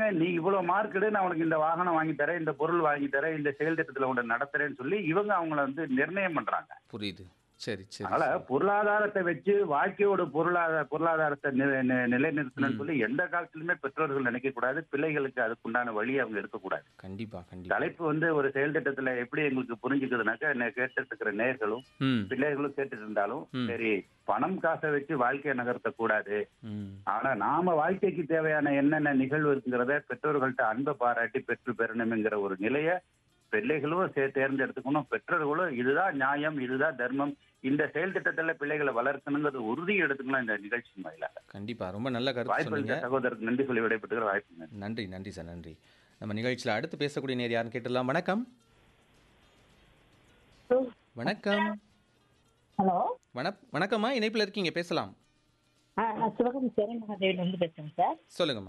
நீ இவ்வளவு மார்க் எடு நான் உனக்கு இந்த வாகனம் வாங்கி தரேன் இந்த பொருள் வாங்கி தரேன் இந்த செயல் திட்டத்துல உன்னை நடத்துறேன்னு சொல்லி இவங்க அவங்கள வந்து நிர்ணயம் பண்றாங்க புரியுது சரி சரி அதனால பொருளாதாரத்தை வச்சு வாழ்க்கையோட பொருளாதார பொருளாதாரத்தை நி- நி- நிலைநிறுத்தணும்னு சொல்லி எந்த காலத்திலுமே பெற்றோர்கள் நினைக்க கூடாது பிள்ளைகளுக்கு அதுக்குண்டான வழி அவங்க எடுக்கக்கூடாது கண்டிப்பா கண்டிப்பா தலைப்பு வந்து ஒரு செயல் திட்டத்துல எப்படி எங்களுக்கு புரிஞ்சுக்குதுனாக்கா என்ன கேட்டுட்டு இருக்கிற நேர்களும் ம் பிள்ளைகளும் கேட்டுட்டு இருந்தாலும் ம். சரி பணம் காசை வச்சு வாழ்க்கையை நகர்த்த கூடாது ம் ஆனா நாம வாழ்க்கைக்கு தேவையான என்னென்ன நிகழ்வு இருக்குங்கிறத பெற்றோர்கள்ட்ட அன்பை பாராட்டி பெற்று பெறணுங்கிற ஒரு நிலைய பிள்ளைகளும் சே- தேர்ந்தெடுத்துக்கணும் பெற்றோர்களும் இதுதான் நியாயம் இதுதான் தர்மம் இந்த செயல் திட்டத்துல பிள்ளைகளை வளர்க்கணுங்கிறது உறுதி எடுத்துக்கலாம் இந்த நிகழ்ச்சி வாயிலாக கண்டிப்பா ரொம்ப நல்ல கருத்து வாய்ப்பு சொன்னீங்க அளித்த சகோதரருக்கு நன்றி சொல்லி விடைபெற்றுகிற வாய்ப்பு நன்றி. நன்றி நன்றி சார் நன்றி நம்ம நிகழ்ச்சியில் அடுத்து பேசக்கூடிய நேர் யாருன்னு கேட்டுடலாம் வணக்கம் வணக்கம் ஹலோ வண வணக்கம்மா இணைப்பில் இருக்கீங்க பேசலாம் ஆ நான் சிவகாமி சேரன் மகாதேவில இருந்து பேசுறேன் சார் சொல்லுங்கம்மா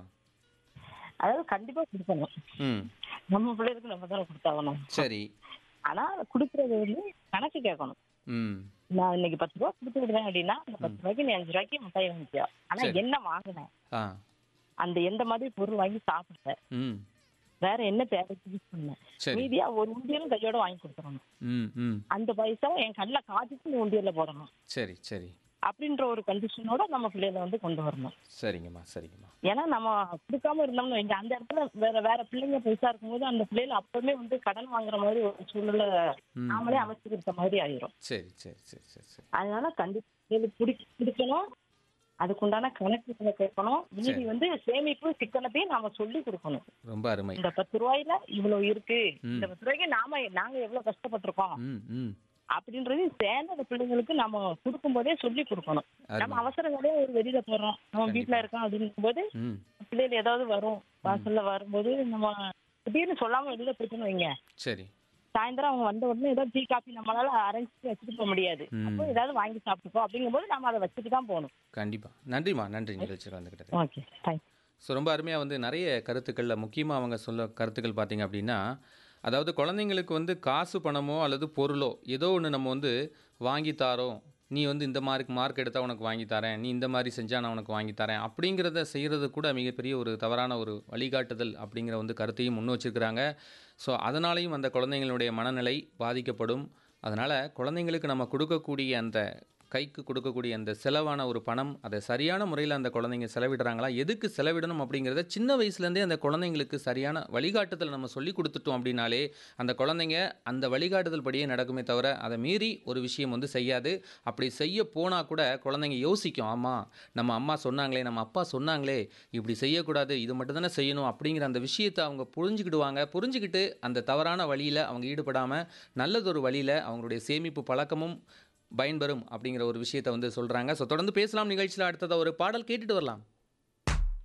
அதாவது கண்டிப்பா கொடுக்கணும் ம் நம்ம பிள்ளைகளுக்கு நம்ம தானே கொடுத்தாகணும் சரி ஆனா கொடுக்கறது வந்து கணக்கு கேட்கணும் ம் நான் இன்னைக்கு பத்து ரூபா கொடுத்து விடுறேன் அப்படின்னா அந்த பத்து ரூபாய்க்கு நீ அஞ்சு ரூபாய்க்கு மிட்டாய் வாங்கிக்கோ ஆனா சரி. என்ன வாங்கினேன் ஆ அந்த எந்த மாதிரி பொருள் வாங்கி சாப்பிட்டேன் ம் வேற என்ன தேவைக்கு யூஸ் பண்ணேன் சரி மீதியா ஒரு உண்டியலும் கையோட வாங்கி கொடுத்துடணும் ம் ம் அந்த பைசா என் கண்ணில் காட்டிட்டு நீ உண்டியல்ல போடணும் சரி சரி அப்படின்ற ஒரு கண்டிஷனோட நம்ம பிள்ளைகளை வந்து கொண்டு வரணும் சரிங்கம்மா சரிங்கம்மா ஏன்னா நம்ம கொடுக்காம இருந்தோம்னு வைங்க அந்த இடத்துல வேற வேற பிள்ளைங்க பெருசா இருக்கும்போது அந்த பிள்ளைகள் அப்பவுமே வந்து கடன் வாங்குற மாதிரி ஒரு சூழ்நிலை ம். நாமளே அமைச்சு கொடுத்த மாதிரி ஆயிரும் சரி சரி சரி சரி சரி அதனால கண்டிப்பா பிள்ளைகளுக்கு பிடி பிடிக்கணும் அதுக்குண்டான கணக்குகளை கேட்கணும் மீதி சரி. வந்து சேமிப்பு சிக்கனத்தையும் நாம சொல்லி கொடுக்கணும் ரொம்ப அருமை இந்த பத்து ரூபாயில இவ்வளவு இருக்கு ம். இந்த பத்து ரூபாய்க்கு நாம நாங்க எவ்வளவு கஷ்டப்பட்டிருக்கோம் ம் ம் அப்படின்றது சேர்ந்த அந்த பிள்ளைங்களுக்கு நம்ம கொடுக்கும் போதே சொல்லி கொடுக்கணும் நம்ம அருமை அவசரங்களே ஒரு வெளியில போறோம் நம்ம கண்டிப்பா. வீட்டுல இருக்கோம் அப்படிங்கும் போது ம் பிள்ளைகள் ஏதாவது வரும் வாசல்ல வரும்போது நம்ம திடீர்னு சொல்லாம வெளியில போயிட்டோம்னு வைங்க சரி சாயந்தரம் அவங்க வந்த உடனே ஏதாவது டீ காஃபி நம்மளால அரேஞ்ச் பண்ணி வச்சுட்டு போக முடியாது ம். அப்போ ஏதாவது வாங்கி சாப்பிட்டுக்கோ அப்படிங்கும்போது நம்ம அதை வச்சுட்டு தான் போகணும் கண்டிப்பா நன்றிம்மா நன்றி நிகழ்ச்சியில் வந்துக்கிட்டது ஓகே தேங்க்ஸ் ஸோ ரொம்ப அருமையாக வந்து நிறைய கருத்துக்களில் முக்கியமாக அவங்க சொல்ல கருத்துக்கள் பார்த்தீங்க அப்படின்னா அதாவது குழந்தைங்களுக்கு வந்து காசு பணமோ அல்லது பொருளோ ஏதோ ஒன்று நம்ம வந்து வாங்கி தாரோம் நீ வந்து இந்த மார்க் மார்க் எடுத்தால் உனக்கு வாங்கி தரேன் நீ இந்த மாதிரி செஞ்சால் நான் உனக்கு வாங்கி தரேன் அப்படிங்கிறத செய்கிறது கூட மிகப்பெரிய ஒரு தவறான ஒரு வழிகாட்டுதல் அப்படிங்கிற வந்து கருத்தையும் முன் வச்சிருக்கிறாங்க ஸோ அதனாலையும் அந்த குழந்தைங்களுடைய மனநிலை பாதிக்கப்படும் அதனால் குழந்தைங்களுக்கு நம்ம கொடுக்கக்கூடிய அந்த கைக்கு கொடுக்கக்கூடிய அந்த செலவான ஒரு பணம் அதை சரியான முறையில் அந்த குழந்தைங்க செலவிடுறாங்களா எதுக்கு செலவிடணும் அப்படிங்கிறத சின்ன வயசுலேருந்தே அந்த குழந்தைங்களுக்கு சரியான வழிகாட்டுதல் நம்ம சொல்லி கொடுத்துட்டோம் அப்படின்னாலே அந்த குழந்தைங்க அந்த வழிகாட்டுதல் படியே நடக்குமே தவிர அதை மீறி ஒரு விஷயம் வந்து செய்யாது அப்படி செய்ய போனால் கூட குழந்தைங்க யோசிக்கும் ஆமாம் நம்ம அம்மா சொன்னாங்களே நம்ம அப்பா சொன்னாங்களே இப்படி செய்யக்கூடாது இது மட்டும் தானே செய்யணும் அப்படிங்கிற அந்த விஷயத்தை அவங்க புரிஞ்சுக்கிடுவாங்க புரிஞ்சுக்கிட்டு அந்த தவறான வழியில் அவங்க ஈடுபடாமல் நல்லதொரு வழியில் அவங்களுடைய சேமிப்பு பழக்கமும் பயன்பெறும் அப்படிங்கிற ஒரு விஷயத்தை வந்து சொல்கிறாங்க ஸோ தொடர்ந்து பேசலாம் நிகழ்ச்சியில் அடுத்ததாக ஒரு பாடல் கேட்டுட்டு வரலாம்